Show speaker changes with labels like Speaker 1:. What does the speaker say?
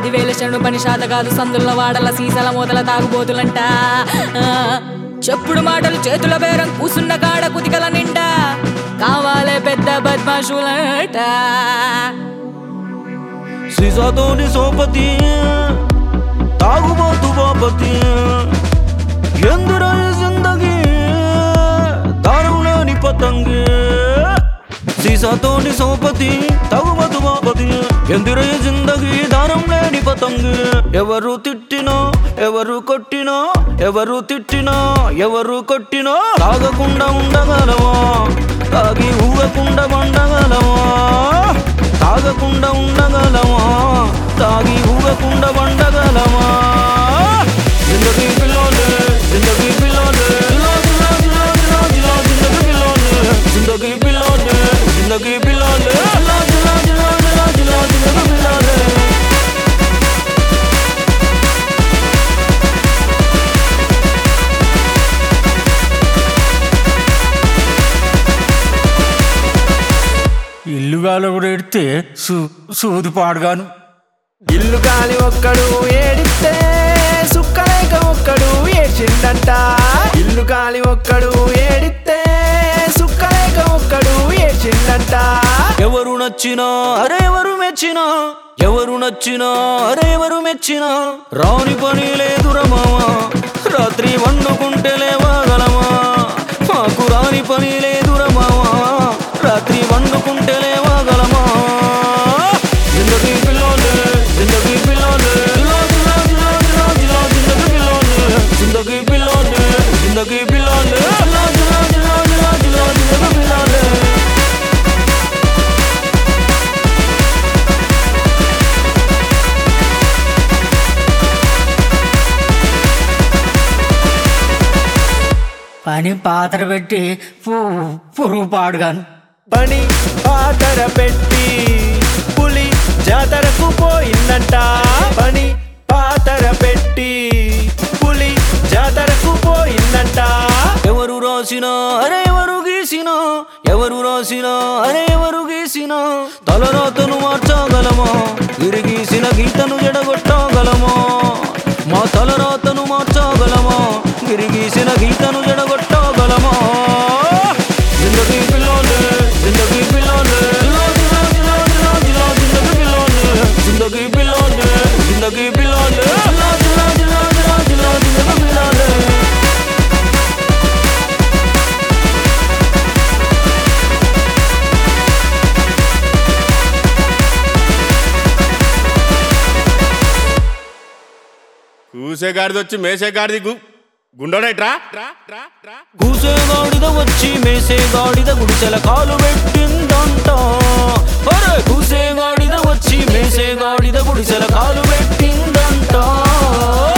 Speaker 1: పదివేల శరణు పని శాత కాదు సందుల వాడల సీసల మూతల తాగుబోతులంట ఆ, చెప్పుడు మాటలు చేతుల బేరం కూసున్న కాడ కుతికల నిండా కావాలే పెద్ద బద్మాషులంట
Speaker 2: సీసాతోని సోపతి తాగుబోతు బాపతి ఎందురా ఈ జిందగీ దారుణాని పతంగి సీసాతోని సోపతి తాగుబోతు బాపతి ఎందురా ఈ జిందగీ దారం లేని పతంగి ఎవరు తిట్టినా ఎవరు కొట్టినా ఎవరు తిట్టినా ఎవరు కొట్టినా తాగకుండా ఉండగలవా తాగి ఊగకుండా వండగలవా తాగకుండా ఉండగలమా తాగి ఊగకుండా వండగలమా జిందగీ పిల్లోలే జిందగీ పిల్లోలే జిలా జిలా జిలా జిలా జిలా జిందగీ పిల్లోలే జిందగీ పిల్లోలే జిందగీ పిల్లోలే జిలా జిలా జిలా జిలా జిలా జిందగీ పిల్లోలే
Speaker 3: ఇల్లు గాల కూడా ఎడితే సూ సూది పాడుగాను
Speaker 4: ఇల్లు కాలి ఒక్కడు ఏడిస్తే సుక్కలేక ఒక్కడు ఏడ్చిందంట ఇల్లు కాలి ఒక్కడు ఏడిస్తే సుక్కలేక ఒక్కడు ఏడ్చిందంట
Speaker 2: ఎవరు నచ్చినా అరే ఎవరు మెచ్చినా ఎవరు నచ్చినా అరే ఎవరు మెచ్చినా రాని పని లేదురా మామా రాత్రి వండుకుంటే లేవగలమా మాకు రాని పని లేదురా మామా రాత్రి వండుకుంటే లేవగలమా జిందగీ పిల్లోలే జిందగీ పిల్లోలే జిలా జిలా జిలా జిలా జిలా జిందగీ పిల్లోలే జిందగీ పిల్లోలే జిందగీ పిల్లోలే జిలా జిలా జిలా జిలా జిలా జిందగీ పిల్లోలే
Speaker 3: పని పాత్ర పెట్టి పు- పురుగు పాడుగాను
Speaker 4: పని పాతర పెట్టి పులి జాతరకు పోయిందంట పని పాతర పెట్టి పులి జాతరకు పోయిందంట
Speaker 2: ఎవరు రాసినా అరే ఎవరు గీసినా ఎవరు రాసినా అరే ఎవరు గీసినా తలరాతను మార్చగలమా విరిగీసిన గీతను జడగొట్టగలమా మా తలరాతను మార్చగలమా విరిగీసిన గీతను జడగొట్టగలమా జిందగీ పిల్లోలే జిందగీ పిల్లోలే జిలా జిలా జిలా జిలా జిలా జిందగీ పిల్లోలే జిందగీ పిల్లోలే జిందగీ పిల్లోలే జిలా జిలా జిలా జిలా జిలా జిందగీ పిల్లోలే
Speaker 5: కూసేగాడిది వచ్చి మేసేగాడిది గు గుండోడేట్రా
Speaker 2: కూసేగాడిద వచ్చి మేసేగాడిద గుడిసెల కాలు పెట్టిందంట అరే కూసేగాడిద వచ్చి మేసేగాడిద గుడిసెల కాలు పెట్టిందంట